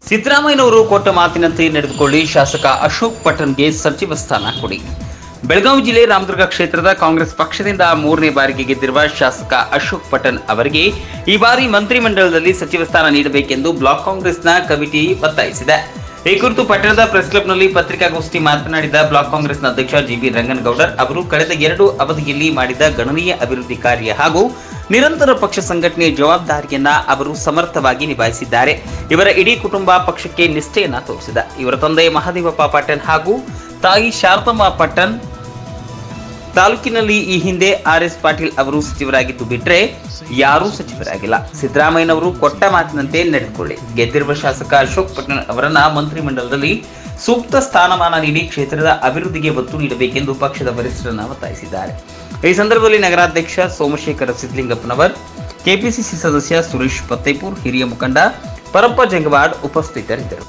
ಸಿದ್ದರಾಮಯ್ಯನವರು ಕೊಟ್ಟ ಮಾತಿನಂತೆ ನಡೆದುಕೊಳ್ಳಿ ಶಾಸಕ ಅಶೋಕ್ ಪಟ್ಟಣ್ಗೆ ಸಚಿವ ಸ್ಥಾನ ಕೊಡಿ ಬೆಳಗಾವಿ ಜಿಲ್ಲೆ ರಾಮದುರ್ಗ ಕ್ಷೇತ್ರದ ಕಾಂಗ್ರೆಸ್ ಪಕ್ಷದಿಂದ ಮೂರನೇ ಬಾರಿಗೆ ಗೆದ್ದಿರುವ ಶಾಸಕ ಅಶೋಕ್ ಪಟ್ಟಣ್ ಅವರಿಗೆ ಈ ಬಾರಿ ಮಂತ್ರಿಮಂಡಲದಲ್ಲಿ ಸಚಿವ ಸ್ಥಾನ ನೀಡಬೇಕೆಂದು ಬ್ಲಾಕ್ ಕಾಂಗ್ರೆಸ್ನ ಕಮಿಟಿ ಒತ್ತಾಯಿಸಿದೆ ಈ ಕುರಿತು ಪಟ್ಟಣದ ಪ್ರೆಸ್ ಕ್ಲಬ್ನಲ್ಲಿ ಪತ್ರಿಕಾಗೋಷ್ಠಿ ಮಾತನಾಡಿದ ಬ್ಲಾಕ್ ಕಾಂಗ್ರೆಸ್ನ ಅಧ್ಯಕ್ಷ ಜಿಬಿ ರಂಗನಗೌಡರ್ ಅವರು ಕಳೆದ ಎರಡು ಅವಧಿಯಲ್ಲಿ ಮಾಡಿದ ಗಣನೀಯ ಅಭಿವೃದ್ಧಿ ಕಾರ್ಯ ಹಾಗೂ ನಿರಂತರ ಪಕ್ಷ ಸಂಘಟನೆಯ ಜವಾಬ್ದಾರಿಯನ್ನ ಅವರು ಸಮರ್ಥವಾಗಿ ನಿಭಾಯಿಸಿದ್ದಾರೆ ಇವರ ಇಡೀ ಕುಟುಂಬ ಪಕ್ಷಕ್ಕೆ ನಿಷ್ಠೆಯನ್ನ ತೋರಿಸಿದೆ ಇವರ ತಂದೆ ಮಹಾದೇವಪ್ಪ ಪಟ್ಟಣ್ ಹಾಗೂ ತಾಯಿ ಶಾರದಮ್ಮ ಪಟ್ಟಣ್ ತಾಲೂಕಿನಲ್ಲಿ ಈ ಹಿಂದೆ ಆರ್ ಎಸ್ ಪಾಟೀಲ್ ಅವರು ಸಚಿವರಾಗಿದ್ದು ಬಿಟ್ರೆ ಯಾರೂ ಸಚಿವರಾಗಿಲ್ಲ ಸಿದ್ದರಾಮಯ್ಯನವರು ಕೊಟ್ಟ ಮಾತಿನಂತೆ ನಡೆದುಕೊಳ್ಳಿ ಗೆದ್ದಿರುವ ಶಾಸಕ ಅಶೋಕ್ ಪಟ್ಟಣ್ ಅವರನ್ನ ಮಂತ್ರಿಮಂಡಲದಲ್ಲಿ ಸೂಕ್ತ ಸ್ಥಾನಮಾನ ನೀಡಿ ಕ್ಷೇತ್ರದ ಅಭಿವೃದ್ಧಿಗೆ ಒತ್ತು ನೀಡಬೇಕೆಂದು ಪಕ್ಷದ ವರಿಷ್ಠರನ್ನ ಒತ್ತಾಯಿಸಿದ್ದಾರೆ ಈ ಸಂದರ್ಭದಲ್ಲಿ ನಗರಾಧ್ಯಕ್ಷ ಸೋಮಶೇಖರ ಸಿದ್ಲಿಂಗಪ್ಪನವರ್ ಕೆಪಿಸಿಸಿ ಸದಸ್ಯ ಸುರೇಶ್ ಪತ್ತೇಪುರ್ ಹಿರಿಯ ಮುಖಂಡ ಪರಪ್ಪ ಜಂಗವಾಡ್ ಉಪಸ್ಥಿತರಿದ್ದರು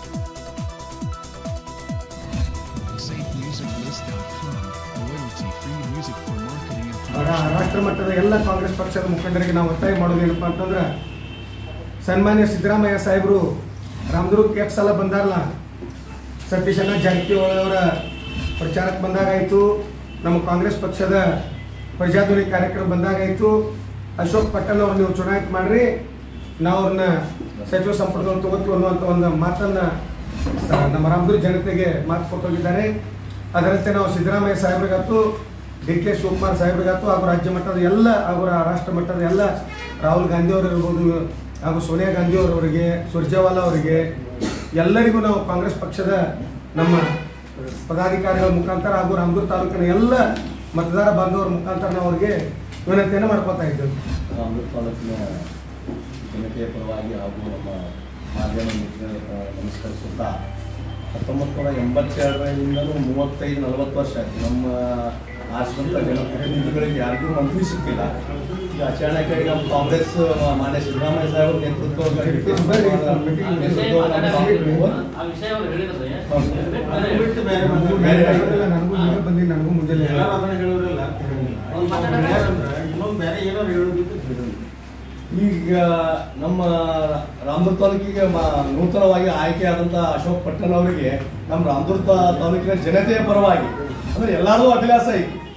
safemusiclist.com, royalty-free music for marketing and ಆಗ promotion. ರಾಷ್ಟ್ರ ಮಟ್ಟದ ಎಲ್ಲ ಕಾಂಗ್ರೆಸ್ ಪಕ್ಷದ ಮುಖಂಡರಿಗೆ ನಾವು ಒತ್ತಾಯ ಮಾಡೋದೇನಪ್ಪ ಅಂತಂದ್ರೆ ಸನ್ಮಾನ್ಯ ಸಿದ್ದರಾಮಯ್ಯ ಸಾಹೇಬರು ರಾಮದುರ್ಗಕ್ಕೆ ಎಷ್ಟು ಸಲ ಬಂದಾರಲ್ಲ ಸತೀಶಣ್ಣ ಜಾರಕಿಹೊಳಿ ಅವರ ಪ್ರಚಾರಕ್ಕೆ ಬಂದಾಗಾಯಿತು ನಮ್ಮ ಕಾಂಗ್ರೆಸ್ ಪಕ್ಷದ ಪ್ರಜಾಧ್ವನಿ ಕಾರ್ಯಕ್ರಮ ಬಂದಾಗಾಯಿತು ಅಶೋಕ್ ಪಟ್ಟಣ್ ಅವ್ರು ನೀವು ಚುನಾಯಿತ ಮಾಡ್ರಿ ನಾವು ಅವ್ರನ್ನ ಸಚಿವ ಸಂಪುಟದವ್ರು ತಗೋತೀವಿ ಅನ್ನುವಂಥ ಒಂದು ಮಾತನ್ನ ಸ- ನಮ್ಮ ರಾಮದುರ್ಗ ಜನತೆಗೆ ಮಾತು ಕೊಟ್ಟೋಗಿದ್ದಾರೆ ಅದರಂತೆ ನಾವು ಸಿದ್ದರಾಮಯ್ಯ ಸಾಹೇಬ್ರಿಗಾತು ಡಿ ಕೆ ಶಿವಕುಮಾರ್ ಸಾಹೇಬ್ರಿಗಾತು ಹಾಗೂ ರಾಜ್ಯ ಮಟ್ಟದ ಎಲ್ಲ ಹಾಗೂ ರಾ- ರಾಷ್ಟ್ರ ಮಟ್ಟದ ಎಲ್ಲ ರಾಹುಲ್ ಗಾಂಧಿ ಅವರು ಇರ್ಬೋದು ಹಾಗೂ ಸೋನಿಯಾ ಗಾಂಧಿ ಅವರವರಿಗೆ ಸುರ್ಜೇವಾಲಾ ಅವರಿಗೆ ಎಲ್ಲರಿಗೂ ನಾವು ಕಾಂಗ್ರೆಸ್ ಪಕ್ಷದ ನಮ್ಮ ಪದಾಧಿಕಾರಿಗಳ ಮುಖಾಂತರ ಹಾಗೂ ರಾಮದುರ್ಗ ತಾಲೂಕಿನ ಎಲ್ಲ ಮತದಾರ ಬಾಂಧವರ ಮುಖಾಂತರ ನಾವು ಅವರಿಗೆ ವಿನಂತಿಯನ್ನು ಮಾಡ್ಕೊತಾ ಇದ್ದೇವೆ ರಾಮದುರ್ಗ ತಾಲೂಕಿನ ಜನತೆಯ ಪರವಾಗಿ ಹಾಗೂ ನಮ್ಮ ಮಾಧ್ಯಮ ಮಿತ್ರರ ಪರ ನಮಸ್ಕರಿಸುತ್ತಾ ಹತ್ತೊಂಬತ್ತು ನೂರ ಎಂಬತ್ತೆರಡರಿಂದಲೂ ಮೂವತ್ತೈದು ನಲವತ್ತು ವರ್ಷ ಆಯ್ತು ನಮ್ಮ ಆಶ್ರಮದ ಜನಪ್ರತಿನಿಧಿಗಳಿಗೆ ಯಾರಿಗೂ ಮಂತ್ರಿ ಸಿಕ್ಕಿಲ್ಲ ಈಗ ಅಚಾನಕ್ಕಾಗಿ ನಮ್ಮ ಕಾಂಗ್ರೆಸ್ ಮಾನ್ಯ ಸಿದ್ದರಾಮಯ್ಯ ಸಾಹೇಬರ ನೇತೃತ್ವದಲ್ಲಿ ಆ ವಿಷಯವನ್ನು ಹೇಳಿದ್ರೆ ಬಿಟ್ಟು ಬೇರೆ ನನಗೂ ಬೇರೆ ಬೇರೆ ನನಗೂ ನೀವೇ ಬಂದು ನನಗೂ ಮುಂಜಾನೆ ಇನ್ನೊಂದು ಬೇರೆ ಏನೋ ಹೇಳೋದಿತ್ತು ಈಗ ನಮ್ಮ ರಾಮದುರ್ಗ ತಾಲೂಕಿಗೆ ಮ- ನೂತನವಾಗಿ ಆಯ್ಕೆಯಾದಂಥ ಅಶೋಕ್ ಪಟ್ಟಣ್ ಅವರಿಗೆ ನಮ್ಮ ರಾಮದುರ್ಗ ತಾಲೂಕಿನ ಜನತೆಯ ಪರವಾಗಿ ಅಂದ್ರೆ ಎಲ್ಲಾರ್ದು ಅಭಿಲಾಷ ಐತಿ